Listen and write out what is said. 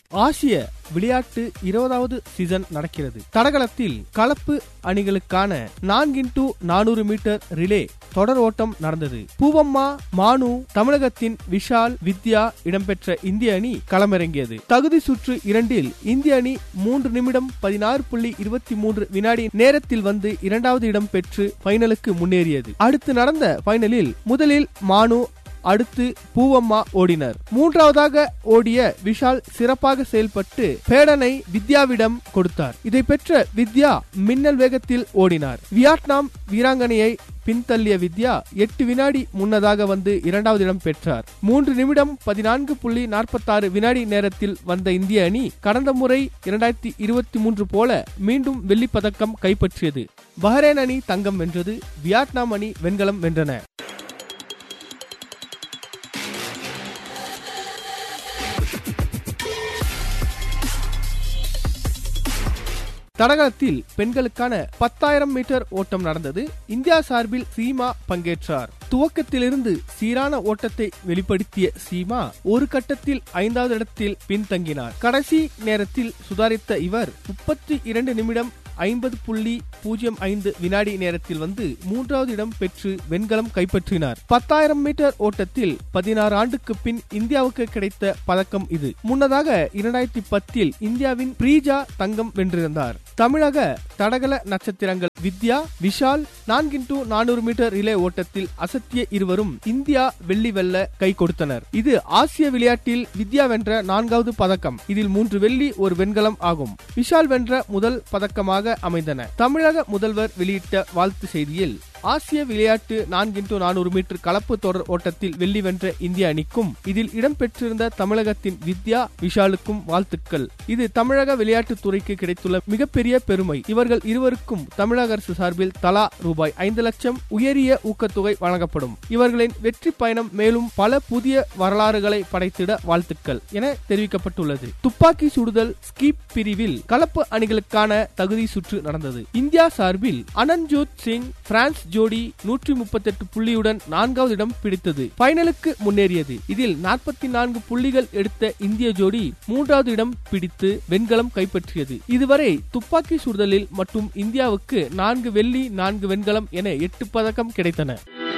ஆசிய விளையாட்டு இருபதாவது சீசன் நடக்கிறது தடகளத்தில் கலப்பு அணிகளுக்கான நான்கு இன்டூ நானூறு மீட்டர் ரிலே தொடர் ஓட்டம் நடந்தது பூவம்மா மானு தமிழகத்தின் விஷால் வித்யா இடம்பெற்ற இந்திய அணி களமிறங்கியது தகுதி சுற்று இரண்டில் இந்திய அணி மூன்று நிமிடம் பதினாறு புள்ளி இருபத்தி மூன்று வினாடி நேரத்தில் வந்து இரண்டாவது இடம் பெற்று பைனலுக்கு முன்னேறியது அடுத்து நடந்த பைனலில் முதலில் மானு அடுத்து பூவம்மா ஓடினர் மூன்றாவதாக ஓடிய விஷால் சிறப்பாக செயல்பட்டு பேடனை வித்யாவிடம் கொடுத்தார் இதை பெற்ற வித்யா மின்னல் வேகத்தில் ஓடினார் வியட்நாம் வீராங்கனையை பின்தள்ளிய வித்யா எட்டு வினாடி முன்னதாக வந்து இரண்டாவது இடம் பெற்றார் மூன்று நிமிடம் பதினான்கு புள்ளி நாற்பத்தாறு வினாடி நேரத்தில் வந்த இந்திய அணி கடந்த முறை இரண்டாயிரத்தி இருபத்தி மூன்று போல மீண்டும் வெள்ளிப் பதக்கம் கைப்பற்றியது பஹ்ரைன் அணி தங்கம் வென்றது வியட்நாம் அணி வெண்கலம் வென்றன தடகளத்தில் பெண்களுக்கான பத்தாயிரம் மீட்டர் ஓட்டம் நடந்தது இந்தியா சார்பில் சீமா பங்கேற்றார் துவக்கத்திலிருந்து சீரான ஓட்டத்தை வெளிப்படுத்திய சீமா ஒரு கட்டத்தில் ஐந்தாவது இடத்தில் பின்தங்கினார் கடைசி நேரத்தில் சுதாரித்த இவர் முப்பத்தி இரண்டு நிமிடம் ஐம்பது புள்ளி பூஜ்ஜியம் ஐந்து வினாடி நேரத்தில் வந்து மூன்றாவது இடம் பெற்று வெண்கலம் கைப்பற்றினார் பத்தாயிரம் மீட்டர் ஓட்டத்தில் பதினாறு ஆண்டுக்கு பின் இந்தியாவுக்கு கிடைத்த பதக்கம் இது முன்னதாக இரண்டாயிரத்தி பத்தில் இந்தியாவின் பிரீஜா தங்கம் வென்றிருந்தார் தமிழக தடகள நட்சத்திரங்கள் வித்யா விஷால் நான்கு இன்டூ நானூறு மீட்டர் ரிலே ஓட்டத்தில் அசத்திய இருவரும் இந்தியா வெள்ளி வெல்ல கை கொடுத்தனர் இது ஆசிய விளையாட்டில் வித்யா வென்ற நான்காவது பதக்கம் இதில் மூன்று வெள்ளி ஒரு வெண்கலம் ஆகும் விஷால் வென்ற முதல் பதக்கமாக அமைந்தன தமிழக முதல்வர் வெளியிட்ட வாழ்த்து செய்தியில் ஆசிய விளையாட்டு நான்கு இன்டூ நானூறு மீட்டர் கலப்பு தொடர் ஓட்டத்தில் வெள்ளி வென்ற இந்திய அணிக்கும் இதில் இடம்பெற்றிருந்த தமிழகத்தின் வித்யா விஷாலுக்கும் வாழ்த்துக்கள் இது தமிழக விளையாட்டுத் துறைக்கு கிடைத்துள்ள மிகப்பெரிய பெருமை இவர்கள் இருவருக்கும் தமிழக அரசு சார்பில் தலா ரூபாய் ஐந்து லட்சம் உயரிய ஊக்கத்தொகை வழங்கப்படும் இவர்களின் வெற்றி பயணம் மேலும் பல புதிய வரலாறுகளை படைத்திட வாழ்த்துக்கள் என தெரிவிக்கப்பட்டுள்ளது துப்பாக்கி சுடுதல் ஸ்கீப் பிரிவில் கலப்பு அணிகளுக்கான தகுதி சுற்று நடந்தது இந்தியா சார்பில் அனன்ஜோத் சிங் பிரான்ஸ் ஜோடி நூற்றி முப்பத்தெட்டு புள்ளியுடன் நான்காவது இடம் பிடித்தது பைனலுக்கு முன்னேறியது இதில் நாற்பத்தி நான்கு புள்ளிகள் எடுத்த இந்திய ஜோடி மூன்றாவது இடம் பிடித்து வெண்கலம் கைப்பற்றியது இதுவரை துப்பாக்கி சுடுதலில் மட்டும் இந்தியாவுக்கு நான்கு வெள்ளி நான்கு வெண்கலம் என எட்டு பதக்கம் கிடைத்தன